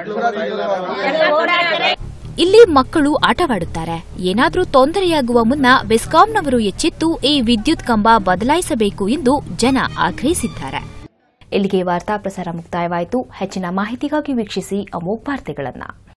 ಇಲ್ಲಿ ಮಕ್ಕಳು ಆಟವಾಡುತ್ತಾರೆ ಏನಾದ್ರೂ ತೊಂದರೆಯಾಗುವ ಮುನ್ನ ಬೆಸ್ಕಾಂನವರು ಎಚ್ಚೆತ್ತು ಈ ವಿದ್ಯುತ್ ಕಂಬ ಬದಲಾಯಿಸಬೇಕು ಎಂದು ಜನ ಆಗ್ರಹಿಸಿದ್ದಾರೆ
ಇಲ್ಲಿಗೆ ವಾರ್ತಾ ಪ್ರಸಾರ ಮುಕ್ತಾಯವಾಯಿತು ಹೆಚ್ಚಿನ ಮಾಹಿತಿಗಾಗಿ ವೀಕ್ಷಿಸಿ ಅಮೋಘ್ ವಾರ್ತೆಗಳನ್ನು